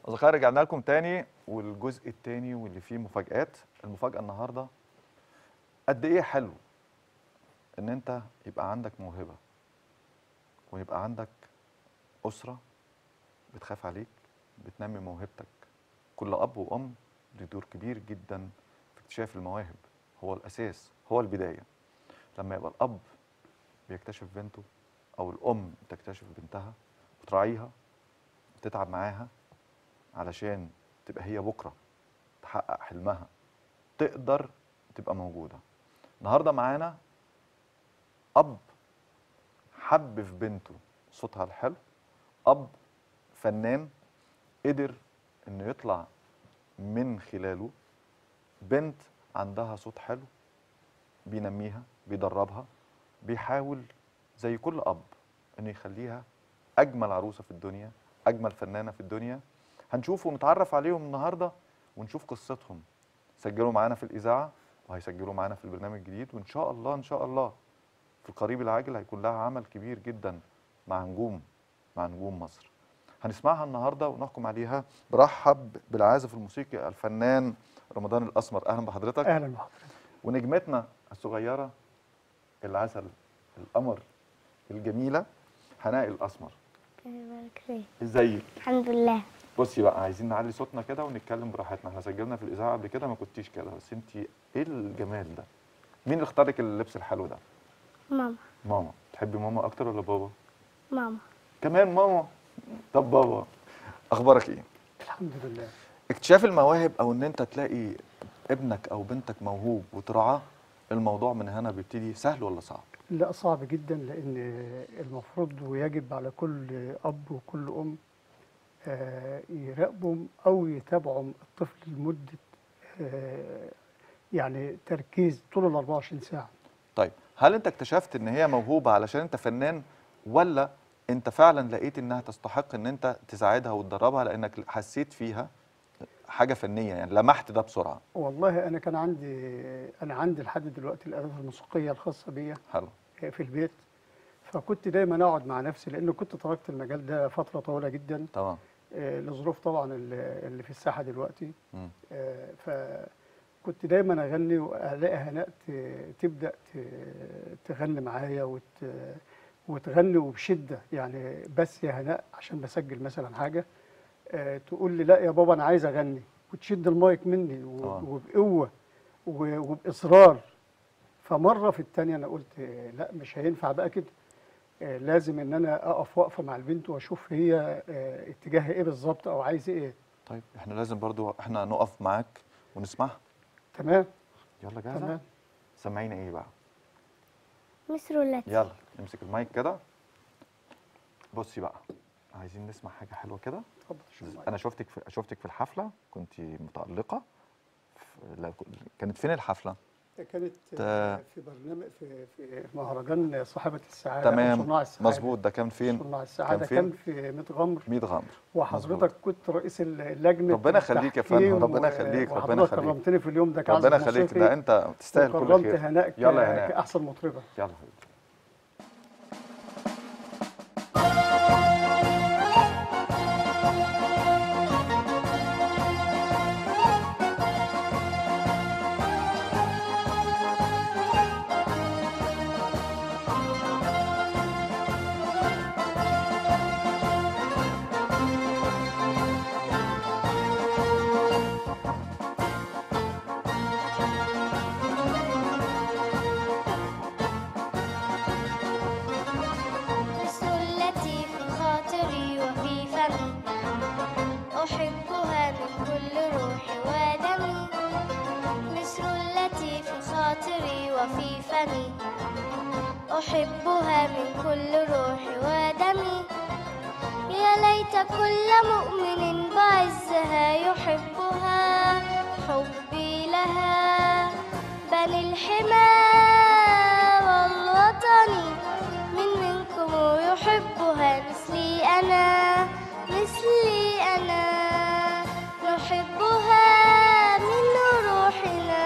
أصدقائي رجعنا لكم تاني والجزء التاني واللي فيه مفاجآت المفاجأة النهاردة قد إيه حلو إن أنت يبقى عندك موهبة ويبقى عندك أسرة بتخاف عليك بتنمي موهبتك كل أب وأم ليه دور كبير جدا في اكتشاف المواهب هو الأساس هو البداية لما يبقى الأب بيكتشف بنته أو الأم تكتشف بنتها وتراعيها وتتعب معاها علشان تبقى هي بكرة تحقق حلمها تقدر تبقى موجودة النهاردة معانا أب حب في بنته صوتها الحلو أب فنان قدر إنه يطلع من خلاله بنت عندها صوت حلو بينميها بيدربها بيحاول زي كل أب إنه يخليها أجمل عروسة في الدنيا أجمل فنانة في الدنيا هنشوف ونتعرف عليهم النهارده ونشوف قصتهم سجلوا معانا في الاذاعه وهيسجلوا معانا في البرنامج الجديد وان شاء الله ان شاء الله في القريب العاجل هيكون لها عمل كبير جدا مع نجوم مع نجوم مصر هنسمعها النهارده ونحكم عليها برحب بالعازف الموسيقي الفنان رمضان الاسمر اهلا بحضرتك اهلا بحضرتك ونجمتنا الصغيره العسل القمر الجميله هناء الاسمر يبارك فيك ازيك الحمد لله بصي بقى عايزين نعلي صوتنا كده ونتكلم براحتنا احنا سجلنا في الاذاعه قبل كده ما كنتيش كده بس انت ايه الجمال ده مين اللي اختار لك اللبس الحلو ده ماما ماما تحبي ماما اكتر ولا بابا ماما كمان ماما طب بابا اخبارك ايه الحمد لله اكتشاف المواهب او ان انت تلاقي ابنك او بنتك موهوب وترعاه الموضوع من هنا بيبتدي سهل ولا صعب لا صعب جدا لان المفروض ويجب على كل اب وكل ام آه، يراقبوا او يتابعوا الطفل لمده آه، يعني تركيز طول ال 24 ساعه طيب هل انت اكتشفت ان هي موهوبه علشان انت فنان ولا انت فعلا لقيت انها تستحق ان انت تساعدها وتدربها لانك حسيت فيها حاجه فنيه يعني لمحت ده بسرعه والله انا كان عندي انا عندي لحد دلوقتي الالات الموسيقيه الخاصه بيا حلو في البيت فكنت دايما اقعد مع نفسي لان كنت تركت المجال ده فتره طويله جدا تمام آه، لظروف طبعا اللي اللي في الساحه دلوقتي مم. آه، فكنت دايما اغني والاقي هناء ت- تبدا ت- تغني معايا وت وتغني وبشده يعني بس يا هناء عشان بسجل مثلا حاجه آه، تقول لي لا يا بابا انا عايز اغني وتشد المايك مني و- طبعا. وبقوه و- وباصرار فمره في الثانيه انا قلت آه، لا مش هينفع بقى كده آه، لازم ان انا اقف وقفه مع البنت واشوف هي آه، اتجاهها ايه بالظبط او عايزه ايه طيب احنا لازم برضو احنا نقف معاك ونسمعها تمام يلا جاهزه تمام سمعينا ايه بقى مصر والتي يلا امسك المايك كده بصي بقى عايزين نسمع حاجه حلوه كده اتفضل شوف معايا. انا شفتك في شفتك في الحفله كنت متالقه في- لا، كانت فين الحفله كانت آه، آه، في برنامج في في مهرجان صاحبة السعادة أو تمام صناع السعادة مظبوط ده كان فين صناع السعادة فين؟ كان في ميت غمر ميت غمر وحضرتك كنت رئيس اللجنة ربنا يخليك يا فندم، ربنا يخليك، ربنا وحضرتك يخليك. كرمتني في اليوم ده كعازف ربنا يخليك موسيقي ده انت تستاهل كل وكرمت خير هناء ك- يلا يا هناء كأحسن مطربة يلا حبيبتي مصر التي في خاطري وفي فمي أحبها من كل روحي ودمي مصر التي في خاطري وفي فمي أحبها من كل روحي ودمي يا ليت كل مؤمن بعزها يحبها حبي لها بني الحمى والوطن من منكم يحبها مثلي أنا مثلي أنا نحبها من روحنا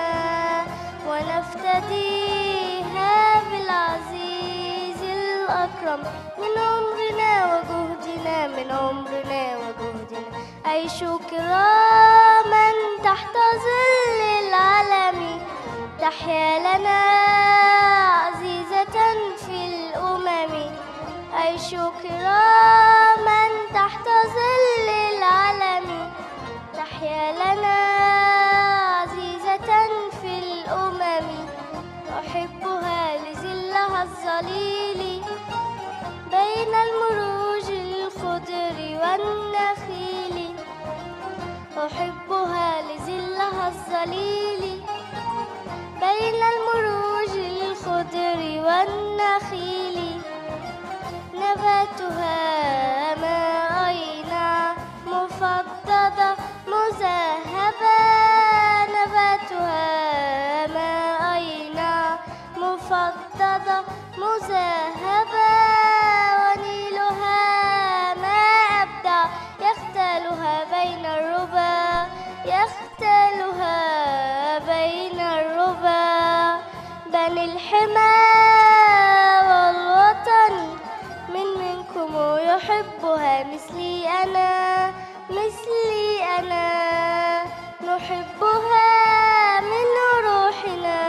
ونفتديها بالعزيز الأكرم من عمرنا وجهدنا من عمرنا وجهدنا عيشوا كراما تحت ظل العلم تحيا لنا عزيزة في الأمم عيشوا كراما تحت ظل العلم تحيا لنا عزيزة في الأمم أحبها لظلها الظليل بين المروج الخضر والنخيل أحبها لظلها الظليل بين المروج الخضر والنخيل نباتها ما أينع مفضدة مذهبة نباتها ما أينع مفضدة مذهبة ونيلها ما أبدع يختالها بين الربا يختالها بين الربا بني الحمى والوطن من منكم يحبها مثلي أنا مثلي أنا نحبها من روحنا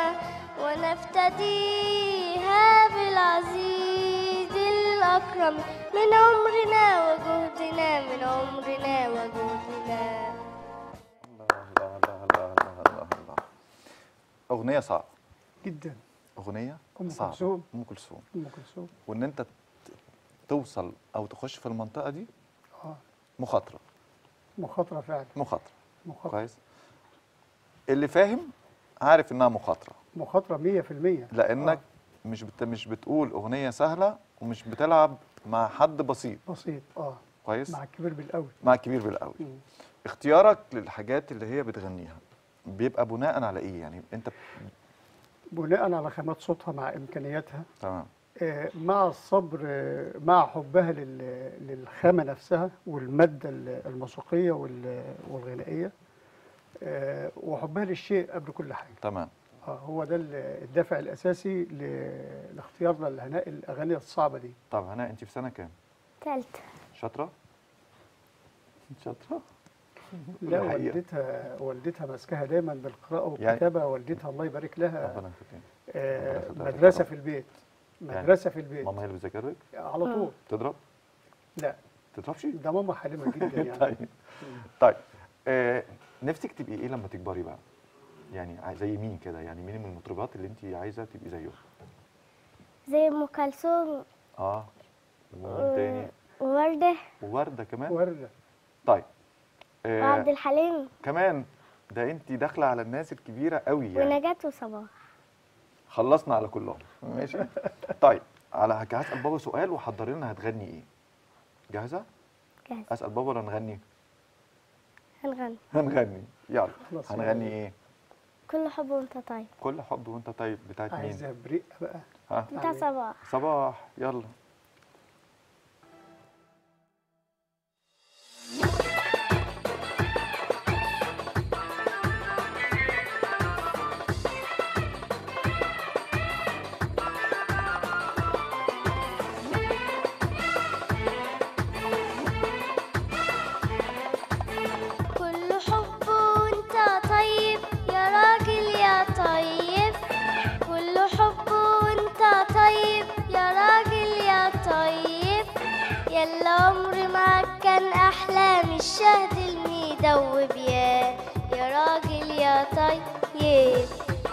ونفتديها بالعزيز الأكرم من عمرنا وجهدنا من عمرنا وجهدنا الله الله الله الله الله الله اغنيه صعبه جدا اغنيه أم صعبة. كلثوم. ام كلثوم ام كلثوم وان انت ت- توصل او تخش في المنطقه دي اه مخاطره مخاطره فعلا مخاطره مخاطره كويس اللي فاهم عارف انها مخاطره مخاطره 100% لانك آه. مش بت... مش بتقول اغنيه سهله ومش بتلعب مع حد بسيط بسيط اه كويس مع الكبير بالاول مع كبير بالقوي مم. اختيارك للحاجات اللي هي بتغنيها بيبقى بناء على ايه يعني انت بناء على خامات صوتها مع امكانياتها تمام آه، مع الصبر آه، مع حبها لل- للخامة نفسها والمادة ال- الموسيقية وال- والغنائية آه، وحبها للشيء قبل كل حاجة تمام آه، هو ده ال- الدافع الأساسي ل- لاختيارنا لهناء الأغاني الصعبة دي طب هنا انت في سنه كام تالتة شاطره شاطره لا الحقيقة. والدتها والدتها ماسكاها دايما بالقراءة يعني- والكتابة والدتها الله يبارك لها ربنا يخليك آه، ربنا يخليها مدرسة لك. في البيت يعني مدرسة في البيت ماما هي اللي بتذاكر لك على طول تضرب لا تضربش ده ماما حليمة جدا يعني طيب طيب آه نفسك تبقي ايه لما تكبري بقى يعني عاي- زي مين كده يعني مين من المطربات اللي انت عايزه تبقي زيهم زي أم كلثوم اه ومين تاني ووردة ووردة كمان وردة طيب وعبد آه الحليم كمان ده انت داخله على الناس الكبيره قوي يعني ونجاة وصباح خلصنا على كلهم ماشي طيب على هسأل بابا سؤال وحضري لنا هتغني ايه جاهزه جاهز اسال بابا ولا نغني هنغني هنغني يلا خلاص هنغني يعني. ايه كل حب وانت طيب كل حب وانت طيب بتاعت مين عايزة بريئة بقى ها بتاع يعني- صباح صباح يلا كل حب وانت طيب يا راجل يا طيب كل حب وانت طيب يا راجل يا طيب يلا عمري معاك كان احلى من الشهد المدوب يا يا راجل يا طيب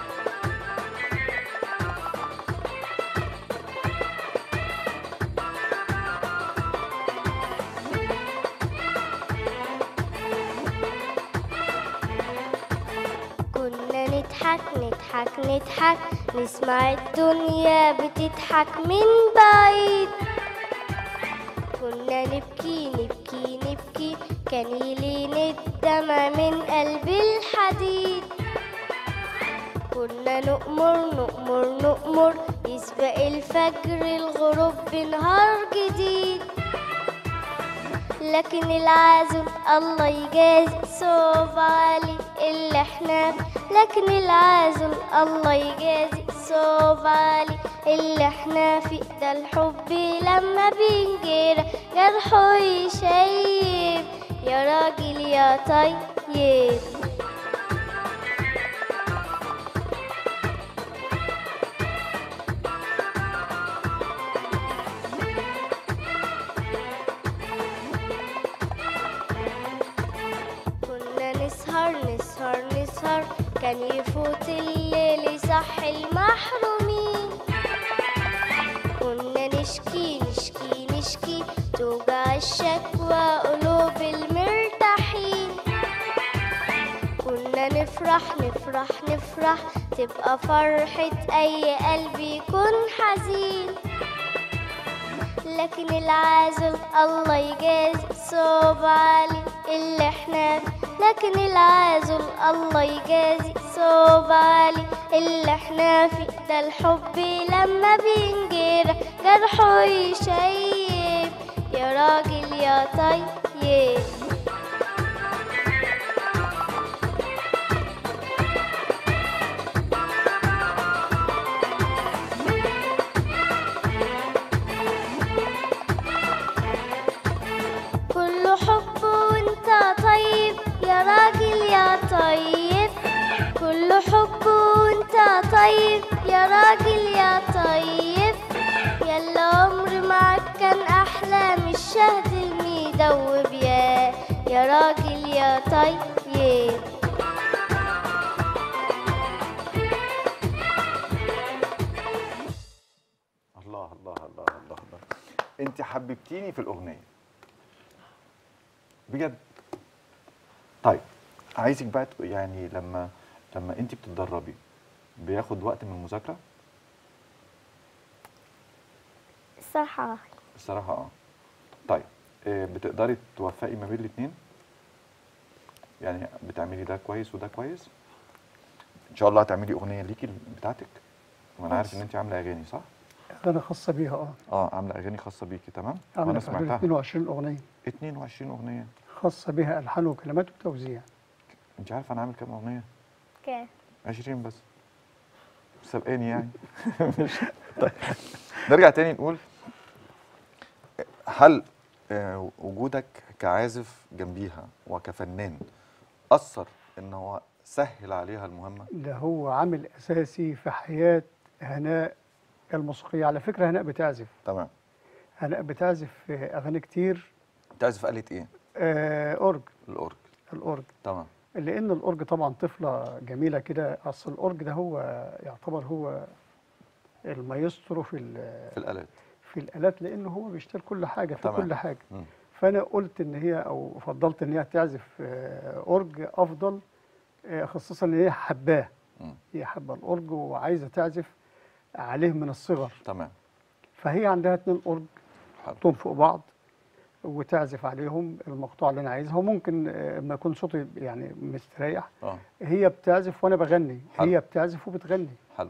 كنا نضحك نضحك نضحك نسمع الدنيا بتضحك من بعيد كنا نبكي نبكي نبكي كان يلين الدمع من قلب الحديد كنا نؤمر نؤمر نؤمر يسبق الفجر الغروب بنهار جديد لكن العازم الله يجازي صوب علي اللي احنا لكن العازم الله يجازي صوب علي اللي احنا في ده الحب لما بينجرح جرحه يشيب يا راجل يا طيب كنا نسهر نسهر نسهر كان يفوت الليل صح المحرومين كنا نشكي نشكي نشكي توجع الشكوى قلوب المرتاحين كنا نفرح نفرح نفرح تبقى فرحة أي قلب يكون حزين لكن العازل الله يجازي صوب علي اللي احنا فيه. لكن العازل الله يجازي صوب علي اللي احنا فيه ده الحب لما بينجرح جرحه يشيب يا راجل يا طيب كله حب وانت طيب يا راجل يا طيب كله حب وانت طيب يا راجل يا طيب يلا عمر معاك كان احلى من الشهد المدوب يا يا راجل يا طيب الله الله الله الله الله انت حببتيني في الاغنيه بجد طيب عايزك بقى تق- يعني لما لما انت بتتدربي بياخد وقت من المذاكره الصراحة الصراحه اه طيب آه، بتقدري توفقي ما بين الاثنين يعني بتعملي ده كويس وده كويس ان شاء الله هتعملي اغنيه ليكي بتاعتك وانا عارف ان انت عامله اغاني صح اغاني خاصه بيها اه اه عامله اغاني خاصه بيكي تمام عامله وانا في حدود سمعتها 22 اغنيه 22 اغنيه خاصه بها الحان وكلمات وتوزيع انت عارفه انا عامل كام اغنيه كام 20 بس سابقاني يعني مش طيب نرجع تاني نقول هل آه، وجودك كعازف جنبيها وكفنان اثر ان هو سهل عليها المهمه ده هو عامل اساسي في حياه هناء الموسيقيه على فكره هناء بتعزف تمام هناء بتعزف آه، اغاني كتير تعزف آلة ايه آه اورج الاورج الاورج تمام لان الاورج طبعا طفله جميله كده اصل الاورج ده هو يعتبر هو المايسترو في ال- في الالات في الالات لانه هو بيشتغل كل حاجه في تمام. كل حاجه مم. فانا قلت ان هي او فضلت ان هي تعزف آه، اورج افضل آه، خصوصا ان هي حباه مم. هي حابه الاورج وعايزه تعزف عليه من الصغر تمام فهي عندها اتنين اورج حلو تحطهم فوق بعض وتعزف عليهم المقطوعه اللي انا عايزها وممكن آه، لما يكون صوتي يعني مستريح اه هي بتعزف وانا بغني حلو. هي بتعزف وبتغني حلو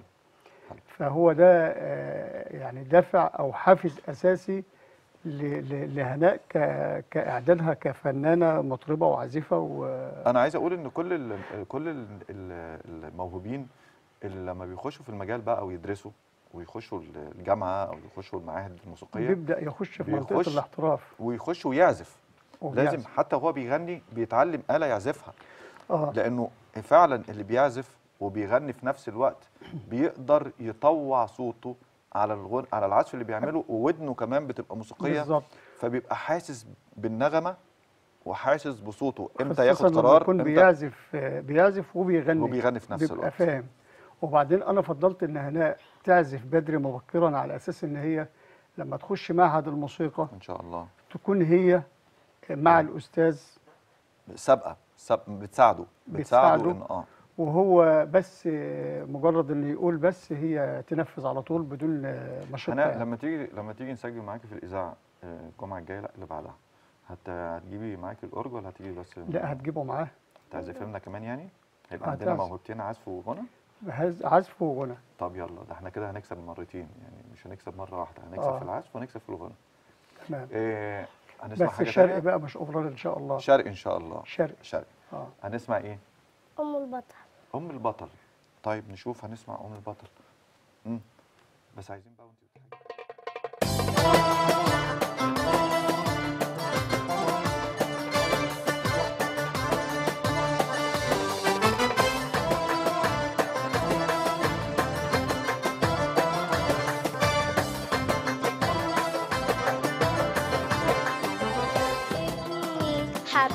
فهو ده آه، يعني دافع او حافز اساسي ل- ل- لهناء ك- كاعدادها كفنانه مطربه وعازفه و انا عايز اقول ان كل ال كل ال الموهوبين اللي لما بيخشوا في المجال بقى او يدرسوا ويخشوا الجامعه او يخشوا المعاهد الموسيقيه بيبدا يخش في منطقه بيخش الاحتراف ويخش ويعزف وبيعزف. لازم حتى وهو بيغني بيتعلم آلة يعزفها اه لأنه فعلا اللي بيعزف وبيغني في نفس الوقت بيقدر يطوع صوته على الغن على العزف اللي بيعمله وودنه كمان بتبقى موسيقية بالظبط فبيبقى حاسس بالنغمة وحاسس بصوته امتى خصوصاً ياخد لما قرار يكون امتى بيعزف آه، بيعزف وبيغني وبيغني في نفس بيبقى الوقت فاهم وبعدين انا فضلت ان هناء تعزف بدري مبكرا على اساس ان هي لما تخش معهد الموسيقى ان شاء الله تكون هي مع الاستاذ سابقة سابقة بتساعده بتساعده. بتساعده ان اه وهو بس آه، مجرد انه يقول بس هي تنفذ على طول بدون آه، مشقه هناء يعني. لما تيجي لما تيجي نسجل معاكي في الاذاعه آه، الجمعه الجايه لا اللي بعدها هت... هتجيبي معاكي الاورج ولا هتيجي بس لا هتجيبه معاه تعزفي لنا كمان يعني هيبقى عندنا هتعزف. موهبتين عزف وغنى هز- عزف وغنى طب يلا ده احنا كده هنكسب مرتين يعني مش هنكسب مره واحده هنكسب آه. في العزف ونكسب في الغنى تمام إيه هنسمع بس حاجه الشرق تانية؟ بقى مش اوفرال ان شاء الله شرق ان شاء الله شرق شرق اه هنسمع ايه أم البطل ام البطل طيب نشوف هنسمع ام البطل امم بس عايزين بقى وانت بتحكي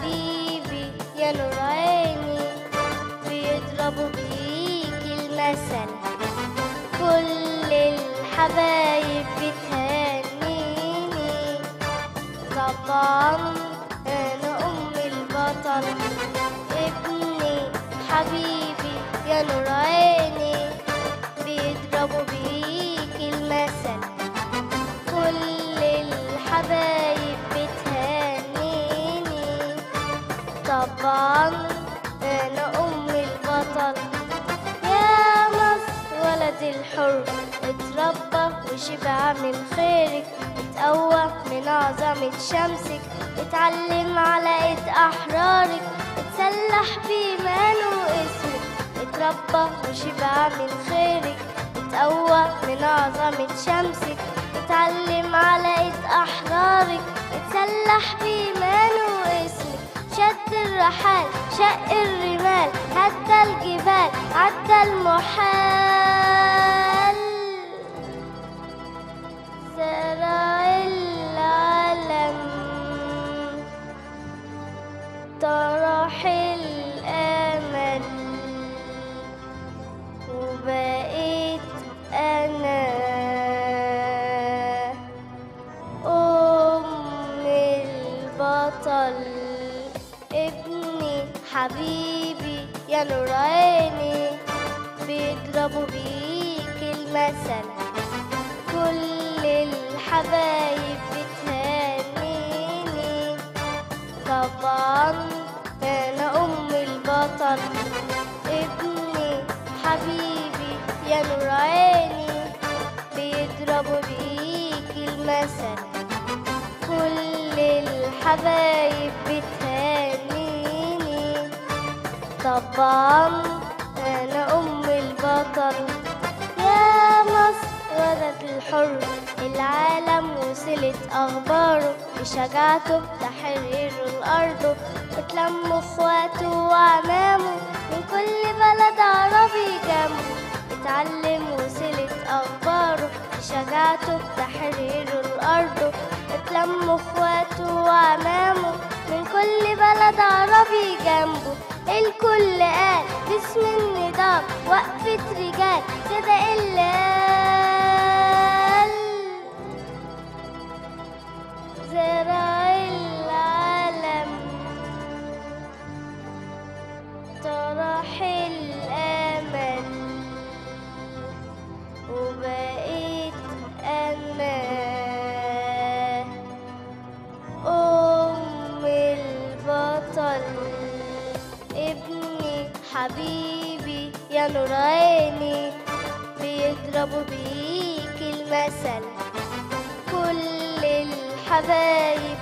حبيبي يا نور عيني بيضربوا بيك المثل كل الحبايب بتهنيني طبعا انا ام البطل ابني حبيبي يا نور عيني بيضربوا بيك المثل كل الحبايب بتهنيني طبعا انا ام البطل يا مصر ولد الحر اتربى وشبع من خيرك اتقوى من عظمة شمسك اتعلم على ايد احرارك اتسلح بإيمانه واسمك اتربى وشبع من خيرك اتقوى من عظمة شمسك اتعلم على ايد احرارك اتسلح بإيمانه واسمك شد الرحال شق الرمال هدى الجبال عدى المحال زرع العلم طرح الأمل وبقيت أنا أم البطل ابني حبيبي يا نور عيني بيضربوا بيك المثل كل الحبايب بتهنيني طبعا انا ام البطل ابني حبيبي يا نور عيني بيضربوا بيك المثل كل الحبايب بتهنيني طبعا انا ام البطل يا مصر ولد الحر العالم وصلت اخباره بشجاعته تحرير الارض اتلموا اخواته وعمامه من كل بلد عربي جنبه اتعلم وصلت اخباره بشجاعته تحرير الارض اتلموا اخواته وعمامه من كل بلد عربي جنبه الكل قال باسم النضال وقفة رجال صدق اللي قال زرع العالم طرح الأمل وبقيت أنا أم البطل ابني حبيبي يا نور عيني بيضربوا بيك المثل كل الحبايب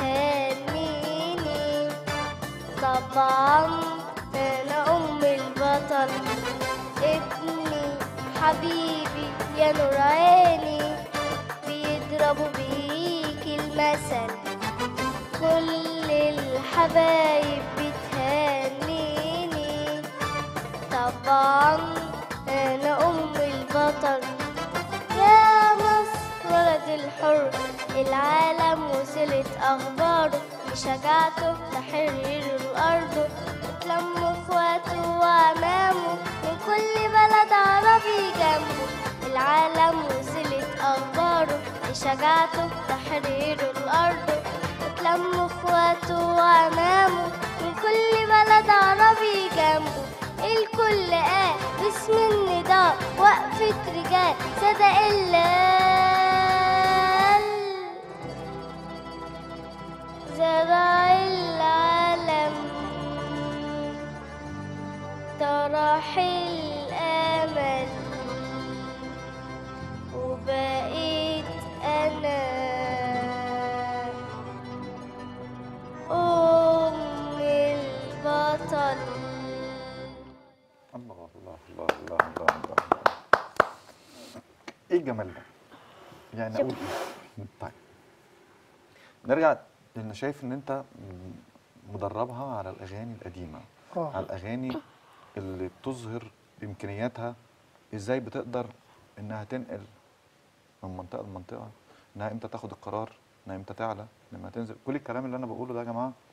بتهنيني طبعا انا ام البطل ابني حبيبي يا نور عيني بيضربوا بيك المثل كل الحبايب بتهنيني طبعا انا ام البطل يا مصر ولد الحر العالم وصلت اخباره بشجاعته تحرير الارض اتلموا اخواته وعمامه من كل بلد عربي جنبه العالم وصلت اخباره بشجاعته تحرير الارض اتلموا اخواته وعمامه من كل بلد عربي جنبه الكل قال باسم النداء وقفة رجال صدق اللي قال زرع العالم طرح الأمل وبقيت أنا أم البطل الله الله الله الله الله الله ايه الجمال ده؟ يعني اقول إيه؟ طيب نرجع لان شايف ان انت مدربها على الاغاني القديمه آه. على الاغاني اللي بتظهر امكانياتها ازاي بتقدر انها تنقل من منطقه لمنطقه انها امتى تاخد القرار انها امتى تعلى لما تنزل كل الكلام اللي انا بقوله ده يا جماعه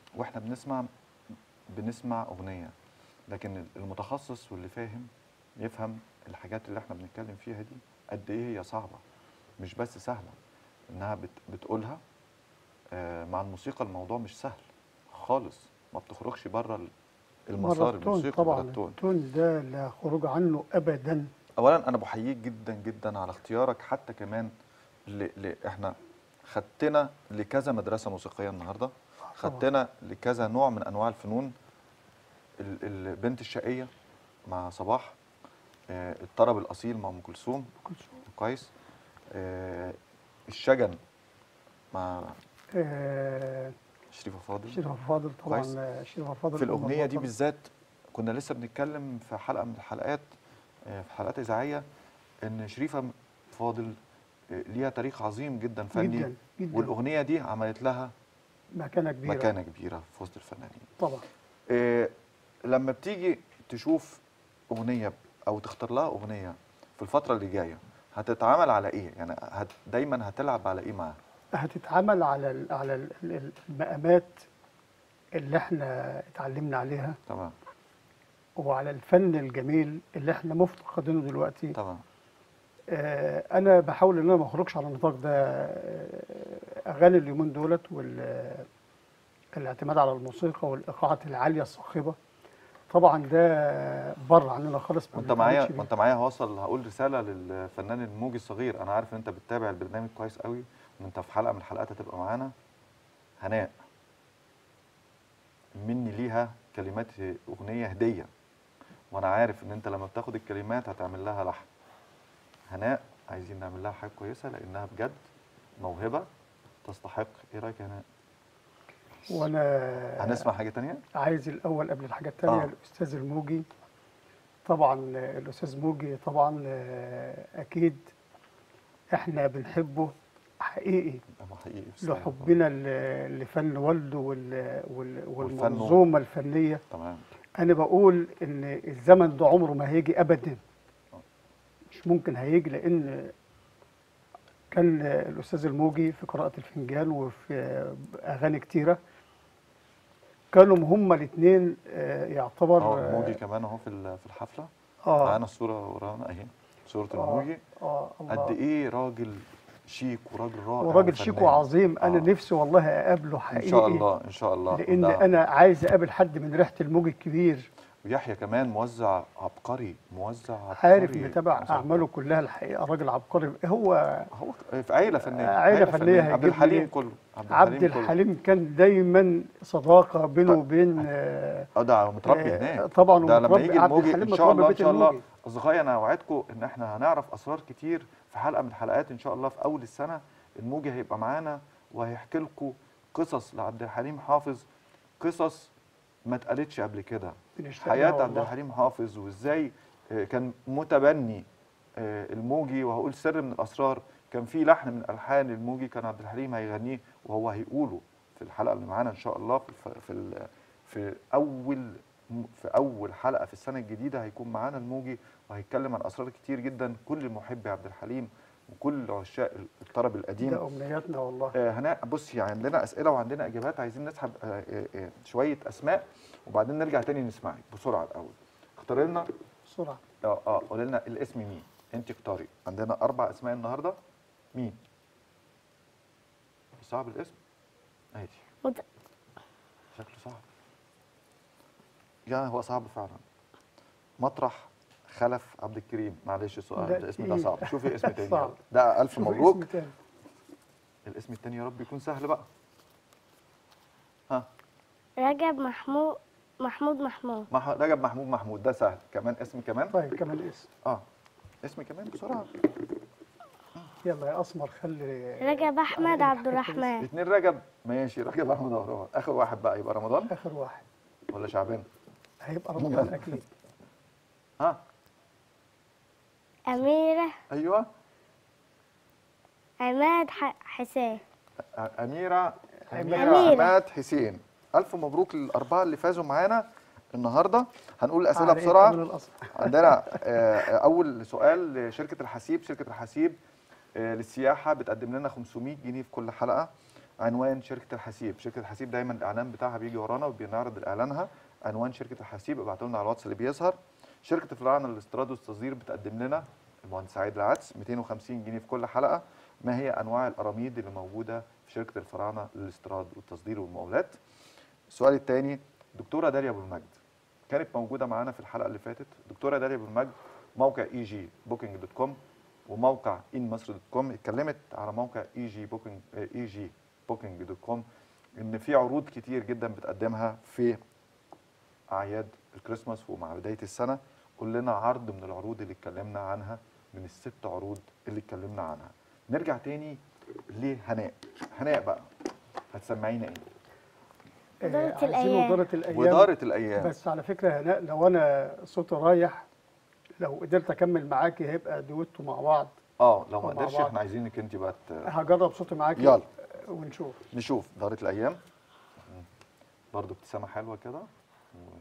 واحنا بنسمع بنسمع اغنيه لكن المتخصص واللي فاهم يفهم الحاجات اللي احنا بنتكلم فيها دي قد ايه هي صعبه مش بس سهله انها بت بتقولها آه، مع الموسيقى الموضوع مش سهل خالص ما بتخرجش بره المسار مرة التون الموسيقي طبعا ولا التون التون ده لا خروج عنه ابدا اولا انا بحييك جدا جدا على اختيارك حتى كمان ل... ل... احنا خدتنا لكذا مدرسه موسيقيه النهارده خدتنا لكذا نوع من انواع الفنون ال... البنت الشقيه مع صباح آه، الطرب الاصيل مع ام كلثوم كلثوم. كويس آه، الشجن مع آه شريفه فاضل شريف فاضل طبعا كويس. آه، شريف فاضل في أم الاغنيه دي الوطن. بالذات كنا لسه بنتكلم في حلقه من الحلقات آه، في حلقات اذاعيه ان شريفه فاضل آه، ليها تاريخ عظيم جدا فني جدا جدا والاغنيه دي عملت لها مكانه كبيره مكانه كبيره في وسط الفنانين طبعا آه، لما بتيجي تشوف اغنيه او تختار لها اغنيه في الفتره اللي جايه هتتعامل على ايه يعني هت دايما هتلعب على ايه معاها هتتعمل على ال على ال- ال- المقامات اللي احنا اتعلمنا عليها تمام وعلى الفن الجميل اللي احنا مفتقدينه دلوقتي تمام آه، انا بحاول ان انا ما اخرجش على النطاق ده آه، اغاني اليومين دولت والاعتماد على الموسيقى والايقاعات العاليه الصاخبه طبعا ده بره عننا خالص ما وانت معايا بنتعاملش بيه. وانت معايا هوصل هقول رساله للفنان الموجي الصغير انا عارف ان انت بتتابع البرنامج كويس قوي وان انت في حلقه من الحلقات هتبقى معانا هناء مني ليها كلمات اغنيه هديه وانا عارف ان انت لما بتاخد الكلمات هتعمل لها لحن هناء عايزين نعمل لها حاجه كويسه لانها بجد موهبه تستحق ايه رايك يا هناء وانا هنسمع حاجه تانية عايز الاول قبل الحاجه الثانيه آه. الاستاذ الموجي طبعا آه، الاستاذ موجي طبعا آه، اكيد احنا بنحبه حقيقي ده حقيقي بصراحة. لحبنا ل- لفن والده وال- وال- والفن. والمنظومه الفنيه تمام انا بقول ان الزمن ده عمره ما هيجي ابدا مش ممكن هيجي لان كان الاستاذ الموجي في قراءه الفنجان وفي اغاني كتيره كانوا هما الاثنين يعتبر اه الموجي كمان اهو في ال- في الحفله اه معانا الصوره ورانا اهي صوره آه، الموجي اه الله. قد ايه راجل شيك وراجل رائع وراجل وفنان. شيك وعظيم انا آه. نفسي والله اقابله حقيقي ان شاء الله ان شاء الله لان وده- انا عايز اقابل حد من ريحه الموجي الكبير ويحيى كمان موزع عبقري موزع عبقري عارف متابع موزع اعماله كلها الحقيقه راجل عبقري هو هو في عيله فنيه عيلة فنية عبد هيجيب الحليم منين؟ كله عبد كله. الحليم كان دايما صداقه بينه طيب. وبين آه، اه ده متربي آه، هناك طبعا ده لما ومتربي- يجي عبد الموجي الحليم ان شاء متربي الله ان بيت شاء الله الموجي. اصدقائي انا اوعدكم ان احنا هنعرف اسرار كتير في حلقه من الحلقات ان شاء الله في اول السنه الموجي هيبقى معانا وهيحكي لكم قصص لعبد الحليم حافظ قصص ما اتقالتش قبل كده بنشتاق لها حياه عبد والله. الحليم حافظ وازاي آه، كان متبني آه، الموجي وهقول سر من الاسرار كان في لحن من الحان الموجي كان عبد الحليم هيغنيه وهو هيقوله في الحلقه اللي معانا ان شاء الله في الف- في ال- في اول في اول حلقه في السنه الجديده هيكون معانا الموجي وهيتكلم عن اسرار كتير جدا كل محبي عبد الحليم وكل عشاق الطرب القديم ده امنياتنا والله آه، هناء بصي عندنا اسئله وعندنا اجابات عايزين نسحب آه، آه، آه، شويه اسماء وبعدين نرجع تاني نسمعك بسرعه الاول اختاري لنا بسرعه اه اه قولي لنا الاسم مين انت اختاري عندنا اربع اسماء النهارده مين صعب الاسم عادي مت- شكله صعب يا هو صعب فعلا مطرح خلف عبد الكريم معلش سؤال ده الاسم ده إيه؟ صعب شوفي اسم تاني صعب. ده الف شوف مبروك اسم تاني. الاسم التاني يا رب يكون سهل بقى ها رجب محمود محمود محمود مح... رجب محمود محمود ده سهل كمان اسم كمان طيب كمان اسم اه اسم كمان بسرعه يلا يا اسمر خلي رجب احمد عبد الرحمن اتنين رجب ماشي رجب احمد أهرام. اخر واحد بقى يبقى رمضان اخر واحد ولا شعبان هيبقى رمضان اكيد ها أميرة ايوه عماد ح- حسين أ- اميره اميره أميرة. عماد حسين الف مبروك للاربعه اللي فازوا معانا النهارده هنقول الاسئله على إيه؟ بسرعه من الأصل. عندنا آه، آه، اول سؤال لشركه الحسيب شركه الحسيب آه، للسياحه بتقدم لنا 500 جنيه في كل حلقه عنوان شركه الحسيب شركه الحسيب دايما الاعلان بتاعها بيجي ورانا وبنعرض اعلانها عنوان شركه الحسيب ابعتوا لنا على الواتس اللي بيظهر شركه الفراعنه للاستيراد والتصدير بتقدم لنا المهندس سعيد العدس 250 جنيه في كل حلقه ما هي انواع الاراميد اللي موجوده في شركه الفراعنه للاستيراد والتصدير والمقاولات السؤال الثاني دكتوره داليا ابو المجد كانت موجوده معانا في الحلقه اللي فاتت دكتوره داليا ابو المجد موقع اي جي بوكينج دوت كوم وموقع ان مصر دوت كوم اتكلمت على موقع اي جي بوكينج اي جي بوكينج دوت كوم ان في عروض كتير جدا بتقدمها في اعياد الكريسماس ومع بدايه السنه قول لنا عرض من العروض اللي اتكلمنا عنها من الست عروض اللي اتكلمنا عنها نرجع تاني لهناء هناء بقى هتسمعينا ايه آه، ودارة عايزين الأيام. ودارة الأيام ودارت الايام بس على فكرة هناء لو أنا صوتي رايح لو قدرت أكمل معاكي هيبقى دويتو مع بعض اه لو ما مع قدرش بعض. احنا عايزينك انت بقى ت- هجرب صوتي معاكي يلا. ونشوف نشوف دارت الايام برضو ابتسامه حلوه كده و-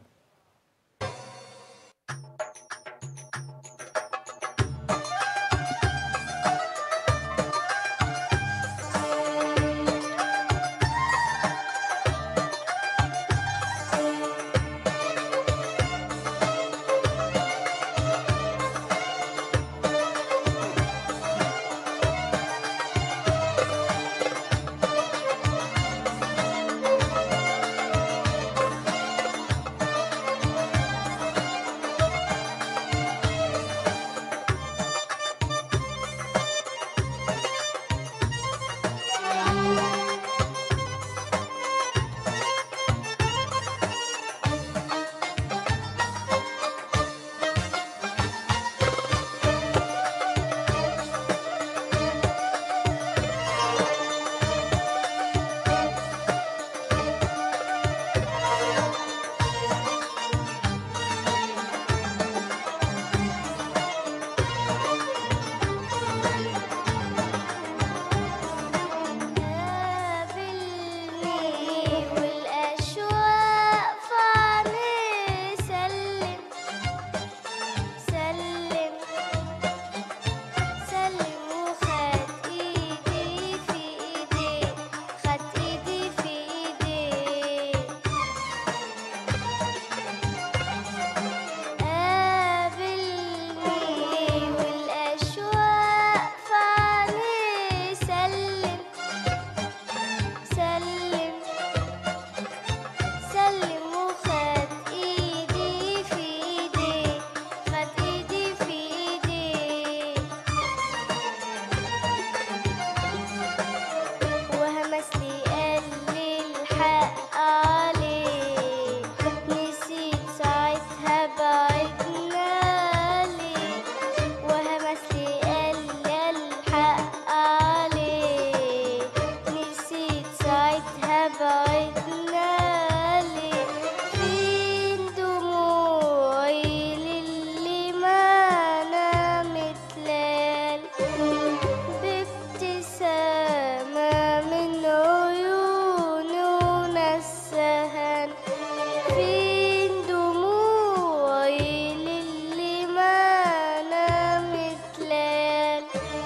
قابلني والأشواق فعني سلم سلم سلم وخد إيدي في إيدي خد إيدي في إيدي قابلني والأشواق فعني سلم سلم سلم وخد ايدي في ايدي خد ايدي في ايدي وهمس لي قال لي الحق عليه نسيت ساعتها بعدنا ليه وهمس لي قال لي الحق عليه نسيت ساعتها بعدنا ليه فين دموعي للي ما نامت ليل بابتسامة من عيوني ونسهن فين دموعي للي ما نامت ليل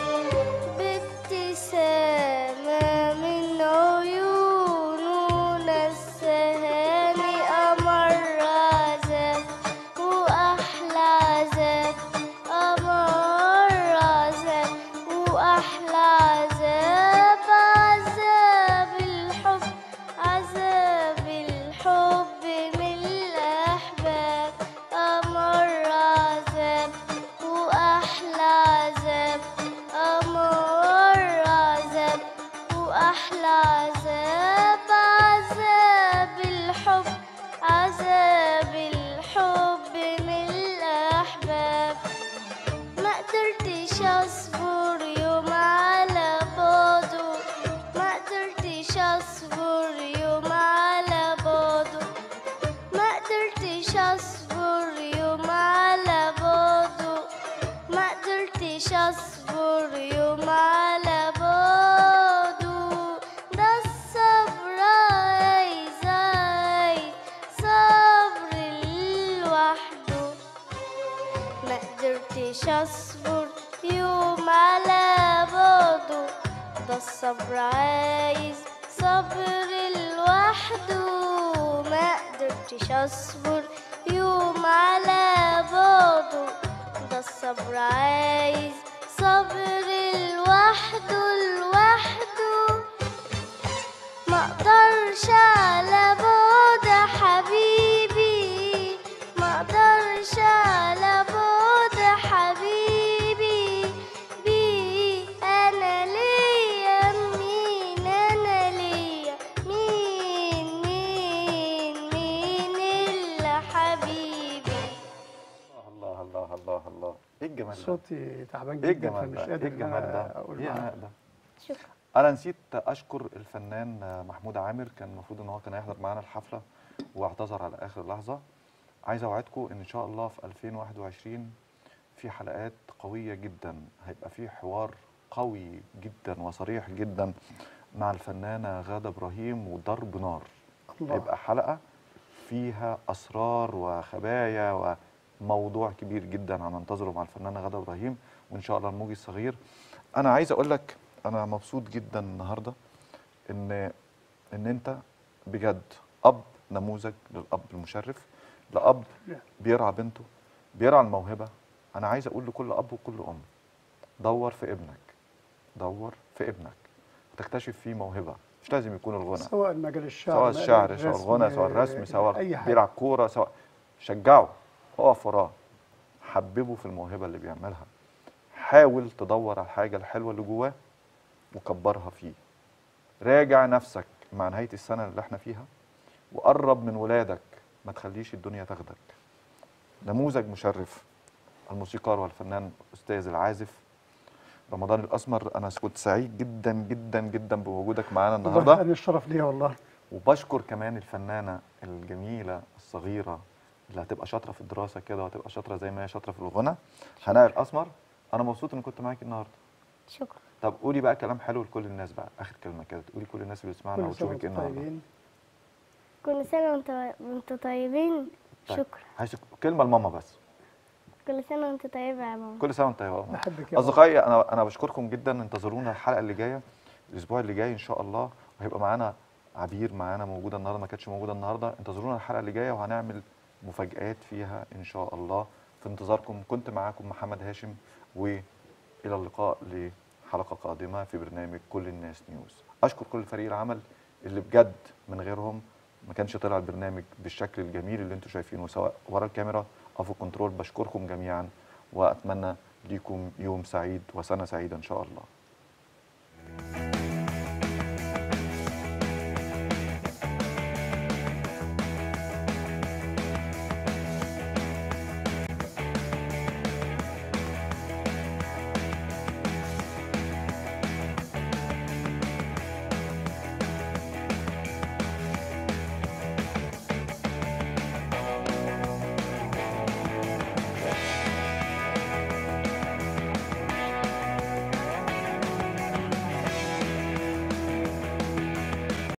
بابتسامة من عيونه نسهاني أمر عذاب وأحلى عذاب أمر عذاب وأحلى عذاب عذاب الحب عذاب الحب من الأحباب أمر عذاب وأحلى عذاب أمر عذاب وأحلى عذاب عذاب الحب عذاب الحب من الأحباب ما قدرتش أصبر يوم على بعده ما قدرتش أصبر يوم على بعده ما قدرتش أصبر يوم على بعده ما قدرتش أصبر يوم على بعده ده الصبر عايز عايز صبر لوحده ما قدرتش اصبر يوم على بعده ده الصبر عايز صبر صبر لوحده ما قدرتش اصبر يوم على بعده ده الصبر عايز صبر لوحده لوحده ما اقدرش على بعد حبيبي ما اقدرش على بعد حبيبي بي انا ليا مين انا ليا مين مين مين الا حبيبي الله الله الله الله ايه الجمال ده صوتي تعبان ايه جدا الجمال فمش ده قادر ايه إن الجمال أنا ده اقول ايه معاك. العناء ده شكرا انا نسيت اشكر الفنان محمود عامر كان المفروض ان هو كان هيحضر معانا الحفله واعتذر على اخر لحظه عايز اوعدكم ان ان شاء الله في 2021 في حلقات قويه جدا هيبقى في حوار قوي جدا وصريح جدا مع الفنانه غاده ابراهيم وضرب نار الله. هيبقى حلقه فيها اسرار وخبايا وموضوع كبير جدا هننتظره مع الفنانه غاده ابراهيم وان شاء الله الموجي الصغير انا عايز اقول لك انا مبسوط جدا النهارده ان ان انت بجد اب نموذج للاب المشرف لاب بيرعى بنته بيرعى الموهبه انا عايز اقول لكل اب وكل ام دور في ابنك دور في ابنك تكتشف فيه موهبه مش لازم يكون الغنى سواء مجال الشعر سواء مجال الشعر سواء الرسم، الغنى سواء الرسم سواء اي حاجه بيلعب كوره سواء شجعه اقف وراه حببه في الموهبه اللي بيعملها حاول تدور على الحاجه الحلوه اللي جواه وكبرها فيه راجع نفسك مع نهايه السنه اللي احنا فيها وقرب من ولادك ما تخليش الدنيا تاخدك نموذج مشرف الموسيقار والفنان استاذ العازف رمضان الاسمر انا كنت سعيد جدا جدا جدا بوجودك معانا والله النهارده انا الشرف ليا والله وبشكر كمان الفنانه الجميله الصغيره اللي هتبقى شاطره في الدراسه كده وهتبقى شاطره زي ما هي شاطره في الغنى هناء الاسمر انا مبسوط اني كنت معاكي النهارده شكرا طب قولي بقى كلام حلو لكل الناس بقى اخر كلمه كده تقولي كل الناس اللي بتسمعنا كل سنه وتشوفك ايه وانتم النهارده طيبين كل سنة وانت وانتوا طيبين طيب. شكرا عايز كلمه لماما بس كل سنة وانت طيبة يا ماما كل سنه وانت طيبه يا ماما. بحبك يا ماما. اصدقائي انا انا بشكركم جدا انتظرونا الحلقه اللي جايه الاسبوع اللي جاي ان شاء الله وهيبقى معانا عبير معانا موجوده النهارده ما كانتش موجوده النهارده انتظرونا الحلقه اللي جايه وهنعمل مفاجآت فيها ان شاء الله في انتظاركم كنت معاكم محمد هاشم والى اللقاء لحلقه قادمه في برنامج كل الناس نيوز اشكر كل فريق العمل اللي بجد من غيرهم ما كانش طلع البرنامج بالشكل الجميل اللي انتم شايفينه سواء ورا الكاميرا او في الكنترول بشكركم جميعا واتمنى ليكم يوم سعيد وسنه سعيده ان شاء الله